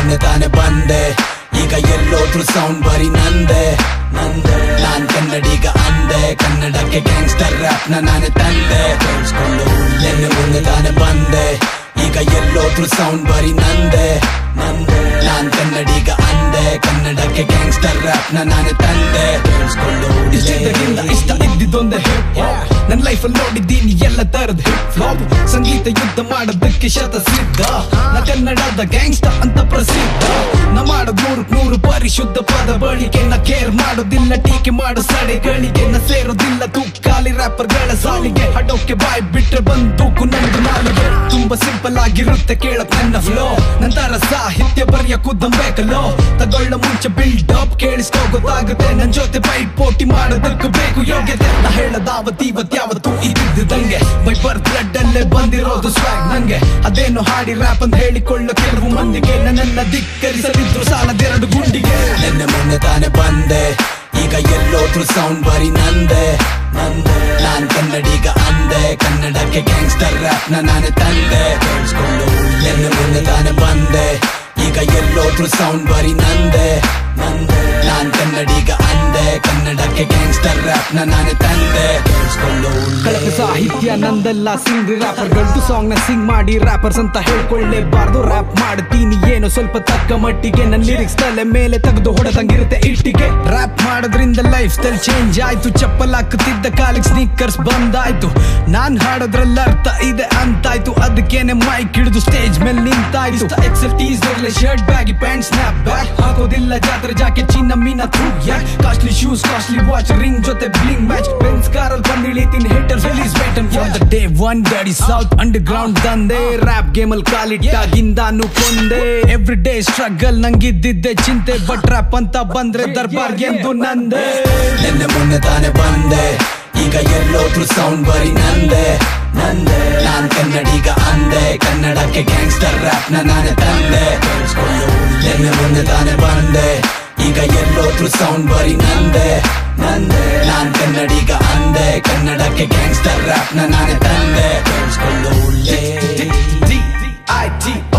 ಮೊನ್ನೆ ತಾನೆ ಬಂದೆ ಈಗ ಎಲ್ಲೋದ್ರು ಸೌಂಡ್ ಬರೀ ನಂದೆ ನಂದೆ ನಾನ್ ಕನ್ನಡಿಗ ಅಂದೆ ಕನ್ನಡಕ್ಕೆ ಗ್ಯಾಂಗ್ಸ್ಟರ್ ರ್ಯಾಪ್ ನ ನಾನೇ ತಂದೆ ಕೇಳಿಸ್ಕೊಂಡು ನಿನ್ನೆ ಮೊನ್ನೆ ತಾನೆ ಬಂದೆ ಈಗ ಎಲ್ಲೋದ್ರು ಸೌಂಡ್ ಬರೀ ನಂದೆ ನಂದೆ ನಾನ್ ಕನ್ನಡಿಗ ಅಂದೆ ಕನ್ನಡಕ್ಕೆ ಗ್ಯಾಂಗ್ಸ್ಟರ್ ರ್ಯಾಪ್ ನ ನಾನೇ ತಂದೆ ಕೇಳಿಸ್ಕೊಂಡು ಇಷ್ಟದಿಂದ ಇಷ್ಟ ಇದ್ದಿದ್ದೊಂದೇ ಹಿಪ್ ನನ್ನ ಲೈಫಲ್ಲಿ ನೋಡಿದ್ದೀನಿ ಎಲ್ಲ ತರದ ಹಿಪ್ ಫ್ಲಾಪ್ ಸಂಗೀತ ಯುದ್ಧ ಮಾಡೋದಕ್ಕೆ ಶತ ಸಿದ್ಧ ನಾ ಕನ್ನಡದ ಗ್ಯಾಂಗ್ಸ್ಟರ್ ಅಂತ ಪ್ರಸಿದ್ಧ ನಾ ಮಾಡೋದ್ ನೂರಕ್ ನೂರು ಪರಿಶುದ್ಧ ಪದ ಬಳಿಕೆ ನಾ ಕೇರ್ ಮಾಡೋದಿಲ್ಲ ಟೀಕೆ ಮಾಡೋ ಸಡೆಗಳಿಗೆ ನಾ ಸೇರೋದಿಲ್ಲ ತುಕ್ಕಾಲಿ ರ್ಯಾಪರ್ಗಳ ಸಾಲಿಗೆ ಹಡೋಕೆ ಬಾಯ್ ಬಿಟ್ರೆ ಬಂದೂಕು ನಂದು ನಾಲಿಗೆ ತುಂಬಾ ಸಿಂಪಲ್ ಆಗಿರುತ್ತೆ ಕೇಳಕ್ ನನ್ನ ಫ್ಲೋ ನಂತರ ಸಾಹಿತ್ಯ ಬರೆಯ ಬೇಕಲ್ಲೋ ತಗೊಳ್ಳ ಮುಂಚೆ ಬಿಲ್ಡ್ ಅಪ್ ಕೇಳಿಸ್ಕೋ ಗೊತ್ತಾಗುತ್ತೆ ನನ್ ಜೊತೆ ಫೈಟ್ ಪೋಟಿ ಮಾಡೋದಕ್ಕೂ ಬೇಕು ಯೋಗ್ಯತೆ ನಾ ಹೇಳದಾವತ್ ಇವತ್ ಯಾವತ್ತು ಇದ್ದಿದ್ದಂಗೆ ಬೈ ಬರ್ತ್ ಬ್ಲಡ್ ಅಲ್ಲೇ ಬಂದಿರೋದು ಸ್ವಾಗ್ ನಂಗೆ ಅದೇನು ಹಾಡಿ ರ್ಯಾಪ್ ಅಂತ ಹೇಳಿಕೊಳ್ಳೋ ಕೆಲವು ಮಂದಿಗೆ ನನ್ನನ್ನ ಧಿಕ್ಕರಿಸಲಿದ್ರು ಸಾಲದೆರಡು ಗುಂಡಿಗೆ ನಿನ್ನೆ ಮೊನ್ನೆ ತಾನೆ ಬಂದೆ ಈಗ ಎಲ್ಲೋದ್ರು ಸೌಂಡ್ ಬರೀ ನಂದೆ ನಂದೆ ನಾನ್ ಕನ್ನಡಿಗ ಅಂದೆ ಕನ್ನಡಕ್ಕೆ ಗ್ಯಾಂಗ್ಸ್ಟರ್ ರ್ಯಾಪ್ ನ ನಾನೇ ತಂದೆ ಕೇಳಿಸ್ಕೊಂಡು ನಿನ್ನೆ ಮೊನ್ನೆ ತಾನೆ ಬಂದೆ ಈಗ ಎಲ್ಲೋದ್ರು ಸೌಂಡ್ ಬರೀ ನಂದೆ ನಂದೆ ನಾನ್ ಕನ್ನಡಿಗ ಅಂದೆ ಕನ್ನಡಕ್ಕೆ ಗ್ಯಾಂಗ್ಸ್ಟರ್ ರ್ಯಾಪ್ ನ ನಾನೇ ತಂದೆ ಕೇಳಿಸ್ಕೊಂಡು ಕಳಪೆ ಸಾಹಿತ್ಯ ನಂದಲ್ಲ ಸಿಂಗ್ ರ್ಯಾಪರ್ಗಳು ಸಾಂಗ್ ನ ಸಿಂಗ್ ಮಾಡಿ ರ್ಯಾಪರ್ಸ್ ಅಂತ ಹೇಳ್ಕೊಳ್ಳೇಬಾರ್ದು ರ್ಯಾಪ್ ಮಾಡ್ತೀನಿ ಏನೋ ಸ್ವಲ್ಪ ತಕ್ಕ ಮಟ್ಟಿಗೆ ನನ್ನ ಲಿರಿಕ್ಸ್ ತಲೆ ಮೇಲೆ ತೆಗೆದು ಹೊಡೆದಂಗಿರುತ್ತೆ ಇಟ್ಟಿಗೆ ರ್ಯಾಪ್ ಮಾಡೋದ್ರಿಂದ ಲೈಫ್ ಸ್ಟೈಲ್ ಚೇಂಜ್ ಆಯ್ತು ಚಪ್ಪಲ್ ಹಾಕುತ್ತಿದ್ದ ಕಾಲಿಗೆ ಸ್ನೀಕರ್ಸ್ ಬಂದಾಯ್ತು ನಾನ್ ಹಾಡೋದ್ರಲ್ಲಿ ಅರ್ಥ ಇದೆ ಅಂತಾಯ್ತು ಅದಕ್ಕೇನೆ ಮೈಕ್ ಹಿಡಿದು ಸ್ಟೇಜ್ ಮೇಲೆ ನಿಂತಾಯ್ತು excel tees shirt baggy pant snap bag ಹಾಕೋದಿಲ್ಲ ಜಾತ್ರೆ ಜಾಕೆಟ್ ಚಿನ್ನ ಮೀನ ಥೂ ಯಾಕ್ costly shoes costly watch ring ಜೊತೆ ಬ್ಲಿಂಗ್ ಮ್ಯಾಚ್ ಬೆನ್ಸ್ ಕಾರಲ್ಲಿ ಬಂದು ಇಳಿತೀನಿ haters release waiting from the day one daddy south underground ತಂದೆ ರ್ಯಾಪ್ ಗೇಮ್ ಅಲ್ಲಿ ಕಾಲಿಟ್ಟಾಗಿಂದಾನು ಕೊಂದೆ ಎವ್ರಿ ಡೇ ಸ್ಟ್ರಗಲ್ ನಂಗಿದ್ದಿದ್ದೆ ಚಿಂತೆ ಬಟ್ ರ್ಯಾಪ್ ಅಂತ ಬಂದ್ರೆ ದರ್ಬಾರ್ ಎಂದು ನಂದೆ ನಿನ್ನೆ ಮೊನ್ನೆ ತಾನೆ ಬಂದೆ ಈಗ ಎಲ್ಲೋದ್ರು ಸೌಂಡ್ ಬರೀ ನಂದೆ ನಂದೆ ನಾನ್ ಕನ್ನಡಿಗ ಅಂದೆ ಕನ್ನಡಕ್ಕೆ ಗ್ಯಾಂಗ್ಸ್ಟರ್ ರ್ಯಾಪ್ ನ ನಾನೇ ತಂದೆ ಕೇಳಿಸ್ಕೊಂಡು ನಿನ್ನೆ ಮೊನ್ನೆ ತಾನೆ ಬಂದೆ ಈಗ ಎಲ್ಲೋದ್ರು ಸೌಂಡ್ ಬರೀ ನಂದೆ ನಂದೆ ನಾನ್ ಕನ್ನಡಿಗ ಅಂದೆ ಕನ್ನಡಕ್ಕೆ ಗ್ಯಾಂಗ್ಸ್ಟರ್ ರ್ಯಾಪ್ ನ ನಾನೇ ತಂದೆ ಕೇಳಿಸ್ಕೊಂಡು I T